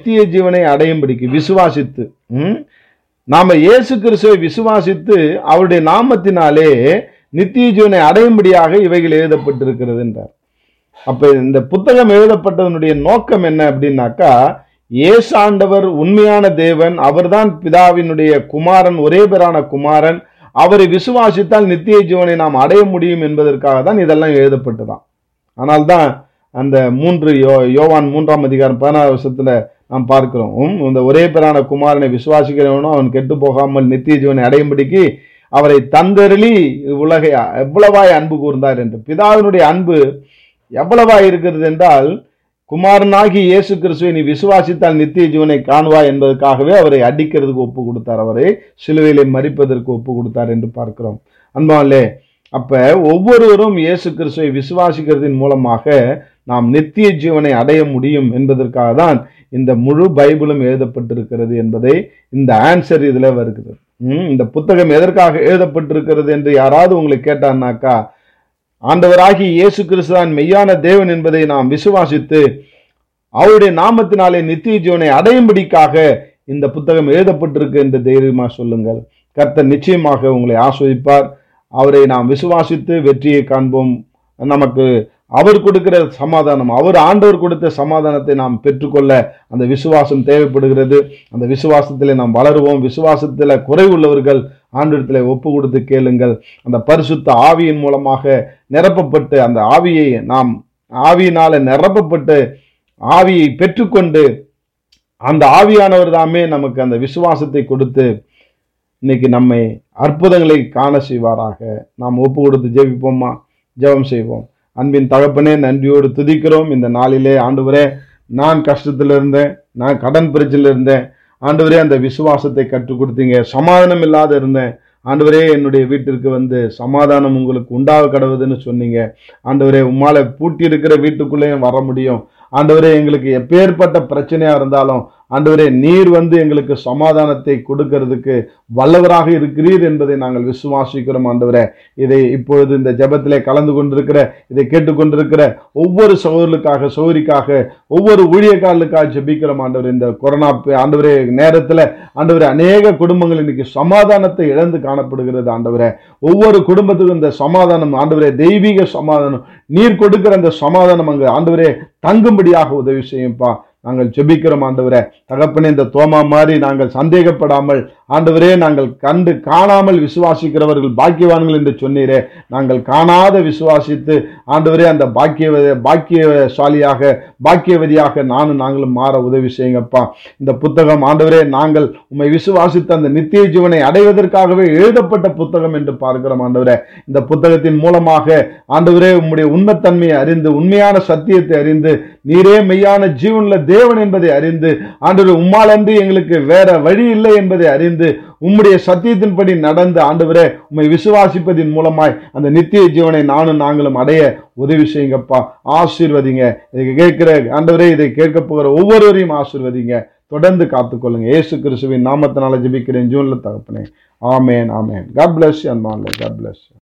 நித்திய ஜீவனை அடையும்படிக்கு விசுவாசித்து ம்? நாம இயேசு கிறிஸ்துவை விசுவாசித்து அவருடைய நாமத்தினாலே நித்திய ஜீவனை அடையும்படியாக இவைகள் எழுதப்பட்டிருக்கிறது என்றார் அப்ப இந்த புத்தகம் எழுதப்பட்டதனுடைய நோக்கம் என்ன அப்படின்னாக்கா இயேசு ஆண்டவர் உண்மையான தேவன் அவர்தான் பிதாவினுடைய குமாரன் ஒரே பேரான குமாரன் அவரை விசுவாசித்தால் நித்திய ஜீவனை நாம் அடைய முடியும் என்பதற்காக தான் இதெல்லாம் எழுதப்பட்டதாம் ஆனால்தான் அந்த மூன்று யோ யோவான் மூன்றாம் அதிகாரம் பதினாறு வருஷத்துல நாம் பார்க்கிறோம் உம், இந்த ஒரே பேரான குமாரனை விசுவாசிக்கிறவனும் அவன் கெட்டு போகாமல் நித்திய ஜீவனை அடையும்படிக்கு அவரை தந்தருளி உலகை எவ்வளவாய் அன்பு கூர்ந்தார் என்று பிதாவினுடைய அன்பு எவ்வளவாய் இருக்கிறது என்றால் குமாரனாகி இயேசு கிறிஸ்துவை நீ விசுவாசித்தால் நித்திய ஜீவனை காணுவாய் என்பதற்காகவே அவரை அடிக்கிறதுக்கு ஒப்பு கொடுத்தார் அவரை சிலுவையிலே மறிப்பதற்கு ஒப்பு கொடுத்தார் என்று பார்க்கிறோம் அன்பாலே அப்ப ஒவ்வொருவரும் இயேசு கிறிஸ்துவை விசுவாசிக்கிறதின் மூலமாக நாம் நித்திய ஜீவனை அடைய முடியும் என்பதற்காக தான் இந்த முழு பைபிளும் எழுதப்பட்டிருக்கிறது என்பதை இந்த ஆன்சர் இதுல வருகிறது ம், இந்த புத்தகம் எதற்காக எழுதப்பட்டிருக்கிறது என்று யாராவது உங்களை கேட்டான்னாக்கா ஆண்டவராகி இயேசு கிறிஸ்து தான் மெய்யான தேவன் என்பதை நாம் விசுவாசித்து அவருடைய நாமத்தினாலே நித்திய ஜீவனை அடையும்படிக்காக இந்த புத்தகம் எழுதப்பட்டிருக்கு என்று தைரியமா சொல்லுங்கள் கர்த்தர் நிச்சயமாக உங்களை ஆஸ்வதிப்பார் அவரை நாம் விசுவாசித்து வெற்றியை காண்போம் நமக்கு அவர் கொடுக்கிற சமாதானம் அவர் ஆண்டவர் கொடுத்த சமாதானத்தை நாம் பெற்றுக்கொள்ள அந்த விசுவாசம் தேவைப்படுகிறது அந்த விசுவாசத்திலே நாம் வளருவோம் விசுவாசத்தில் குறைவுள்ளவர்கள் ஆண்டவரத்தில் ஒப்பு கொடுத்து கேளுங்கள் அந்த பரிசுத்த ஆவியின் மூலமாக நிரப்பப்பட்டு அந்த ஆவியை நாம் ஆவியினால நிரப்பப்பட்டு ஆவியை பெற்றுக்கொண்டு அந்த ஆவியானவர் தாமே நமக்கு அந்த விசுவாசத்தை கொடுத்து இன்னைக்கு நம்மை அற்புதங்களை காண செய்வாராக நாம் ஒப்பு கொடுத்து ஜெபிப்போமா ஜெபம் செய்வோம் அன்பின் தகப்பனே நன்றியோடு துதிக்கிறோம் இந்த நாளிலே ஆண்டவரே நான் கஷ்டத்தில் இருந்தேன் நான் கடன் பிரச்சனையில் இருந்தேன் ஆண்டவரே அந்த விசுவாசத்தை கற்றுக் கொடுத்தீங்க சமாதானம் இல்லாத இருந்தேன் ஆண்டவரே என்னுடைய வீட்டிற்கு வந்து சமாதானம் உங்களுக்கு உண்டாக கடவுதுன்னு சொன்னீங்க ஆண்டவரே உம்மால பூட்டி இருக்கிற வீட்டுக்குள்ளேயும் வர முடியும் ஆண்டவரே எங்களுக்கு எப்பேற்பட்ட பிரச்சனையா இருந்தாலும் ஆண்டவரே நீர் வந்து எங்களுக்கு சமாதானத்தை கொடுக்கிறதுக்கு வல்லவராக இருக்கிறீர் என்பதை நாங்கள் விசுவாசிக்கிறோம் ஆண்டவரே இதை இப்பொழுது இந்த ஜெபத்திலே கலந்து கொண்டிருக்கிற இதை கேட்டுக்கொண்டிருக்கிற ஒவ்வொரு சகோதரர்களுக்காக சௌரிக்காக ஒவ்வொரு ஊழியக்காரர்களுக்காக ஜெபிக்கிறோம் ஆண்டவர் இந்த கொரோனா ப- ஆண்டவரே நேரத்தில் ஆண்டவரே அநேக குடும்பங்கள் இன்னைக்கு சமாதானத்தை இழந்து காணப்படுகிறது ஆண்டவரே ஒவ்வொரு குடும்பத்துக்கும் இந்த சமாதானம் ஆண்டவரே தெய்வீக சமாதானம் நீர் கொடுக்கிற அந்த சமாதானம் அங்கு ஆண்டவரே தங்கும்படியாக உதவி செய்யும்பா நாங்கள் ஜெபிக்கிறோம் ஆண்டவரே தகப்பனே இந்த தோமா மாதிரி நாங்கள் சந்தேகப்படாமல் ஆண்டவரே நாங்கள் கண்டு காணாமல் விசுவாசிக்கிறவர்கள் பாக்கியவான்கள் என்று சொன்னீரே நாங்கள் காணாத விசுவாசித்து ஆண்டவரே அந்த பாக்கிய பாக்கியசாலியாக பாக்கியவதியாக நானும் நாங்களும் மாற உதவி செய்யுங்கப்பா இந்த புத்தகம் ஆண்டவரே நாங்கள் உம்மை விசுவாசித்து அந்த நித்திய ஜீவனை அடைவதற்காகவே எழுதப்பட்ட புத்தகம் என்று பார்க்கிறோம் ஆண்டவரே இந்த புத்தகத்தின் மூலமாக ஆண்டவரே உம்முடைய உண்மைத்தன்மையை அறிந்து உண்மையான சத்தியத்தை அறிந்து நீரே மெய்யான ஜீவனுள்ள தேவன் என்பதை அறிந்து ஆண்டவரே உம்மாலன்றி எங்களுக்கு வேற வழி இல்லை என்பதை அறிந்து உம்முடைய சத்தியத்தின்படி நடந்து ஆண்டவரே உம்மை விசுவாசிப்பதின் மூலமாய் அந்த நித்திய ஜீவனை நானும் நாங்களும் அடைய உதவி செய்யுங்கப்பா ஆசீர்வதிங்க இதை கேட்கிற ஆண்டவரே இதை கேட்க போகிற ஒவ்வொருவரையும் ஆசீர்வதிங்க தொடர்ந்து காத்துக்கொள்ளுங்க இயேசு கிறிஸ்துவின் நாமத்தினால ஜெபிக்கிறேன் ஜூன்ல தகப்பனே ஆமேன் ஆமேன் God bless and God plus